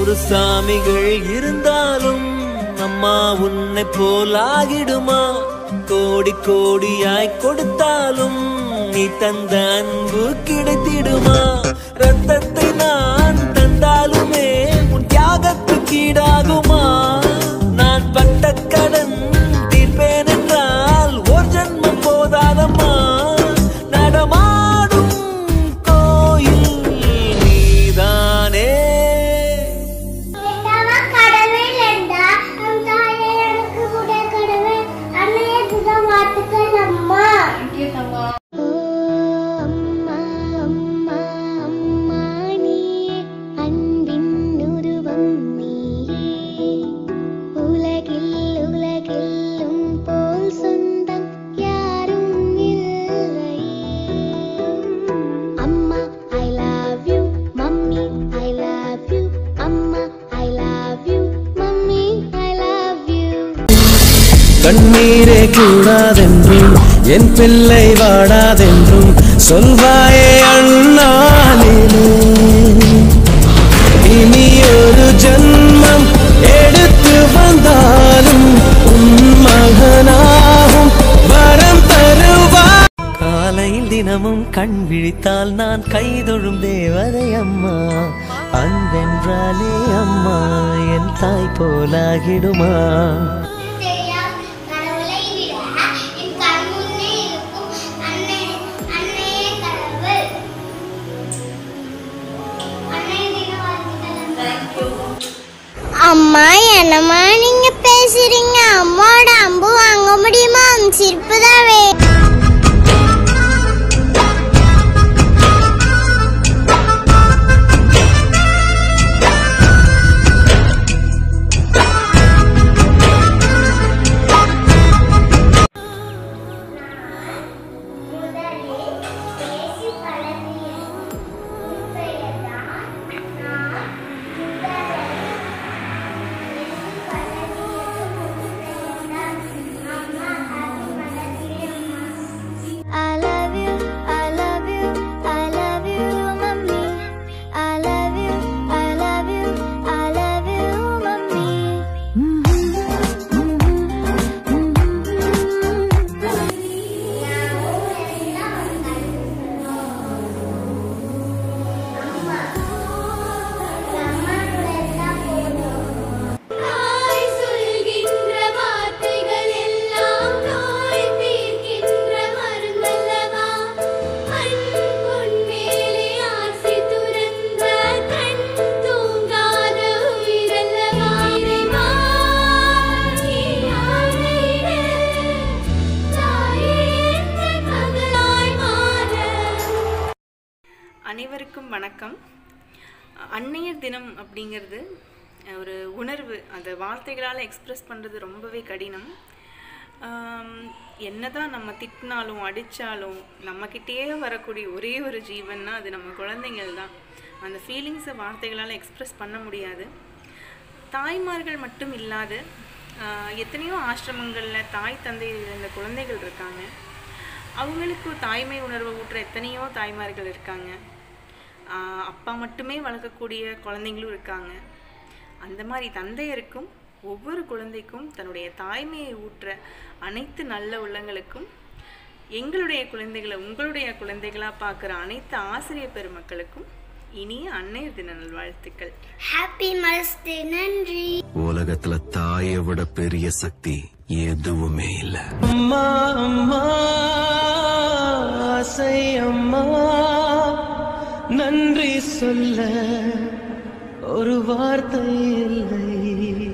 நூறு சாமிகள் இருந்தாலும் அம்மா உன்னை போலாகிடுமா கோடி கோடியாய் கொடுத்தாலும் நீ தந்த அன்பு கிடைத்திடுமா ரத்தத்தை நான் தந்தாலுமே உன் தியாகத்துக்கு ஈடாகுமா நான் பட்ட கடன் தீர்ப்பேன் என்றால் ஒரு ஜன்மம் போதாதம்மா நடமாடும் கோயில் நீதானே என்னவா கடவுள் என்றா நம் தாயை எனக்கு கூட கடவுள் அன்னைய சுதம் வாத்துக்கள் அம்மா அம்மா அம்மா அம்மா நீயே அன்பின் உருவம் நீயே உலகில் உலகிலும் போல் சொந்தம் யாரும் இல்லை அம்மா I love you mummy I love you அம்மா I love you mummy I love you கண்ணீரே கூடாதென்றும் என் பிள்ளை வாடாதென்றும் சொல்வாயே அண்ணாலிலே இனி ஒரு ஜன்மம் எடுத்து வந்தாலும் உன் மகனாகும் வரம் தருவா காலையில் தினமும் கண் விழித்தால் நான் கைதொழும் தேவதை அம்மா அன்பென்றாலே அம்மா என் தாய் போலாகிடுமா தெரியாத கடவுளை விட என் கண் முன்னே இருக்கும் அன்னை அன்னையே கடவுள் அன்னை தின வாழ்த்துக்கள் அம்மா என்னம்மா நீங்க பேசுறீங்க அம்மாவோட அம்பு வாங்க முடியுமா சிரிப்பு தான் வே முதலில் பேசி பழகிய பெயர்தான் நான் முதலில் பேசி பழகிய பெயர்தான் அம்மா அது பழகியம்மா I love you, I love you, I love you, mommy. I love you, I love you, I love you, mommy. தாய் சொல்கின்ற வார்த்தைகள் எல்லாம் நோய் தீர்க்கின்ற மருந்தல்லவா அன் பொன்மேலே ஆசை துறந்த கண் தூங்காத உயிரல்லவா இறைவா, நீ ஆணையிடு. தாயே எங்கள் மகளாய் மாற அனைவருக்கும் வணக்கம் அன்னையர் தினம் அப்படிங்கிறது அஹ், ஒரு உணர்வு அந்த வார்த்தைகளால் எக்ஸ்பிரஸ் பண்ணுறது ரொம்பவே கடினம் ஆம், என்னதான் நம்ம திட்டினாலும் அடித்தாலும் நம்மக்கிட்டேயே வரக்கூடிய ஒரே ஒரு ஜீவன்னா அது நம்ம குழந்தைங்கள் தான் அந்த ஃபீலிங்ஸை வார்த்தைகளால் எக்ஸ்பிரஸ் பண்ண முடியாது தாய்மார்கள் மட்டும் இல்லாது ஆஹ், எத்தனையோ ஆசிரமங்களில் தாய் தந்தை இழந்த குழந்தைகள் இருக்காங்க அவங்களுக்கு தாய்மை உணர்வை ஊட்டுற எத்தனையோ தாய்மார்கள் இருக்காங்க ஆஹ், அப்பா மட்டுமே வளர்க்கக்கூடிய குழந்தைங்களும் இருக்காங்க அந்த மாதிரி தந்தையருக்கும் ஒவ்வொரு குழந்தைக்கும் தன்னுடைய தாய்மையை ஊற்ற அனைத்து நல்ல உள்ளங்களுக்கும் எங்களுடைய குழந்தைகளை உங்களுடைய குழந்தைகளாக பார்க்குற அனைத்து ஆசிரியர் பெருமக்களுக்கும் இனிய அன்னையர் தின நல்வாழ்த்துக்கள் ஹாப்பி மதர்ஸ் டே நன்றி உலகத்துல தாயை விட பெரிய சக்தி எதுவுமே இல்ல அம்மா அம்மா ஆசை அம்மா நன்றி சொல்ல ஒரு வார்த்தை இல்லை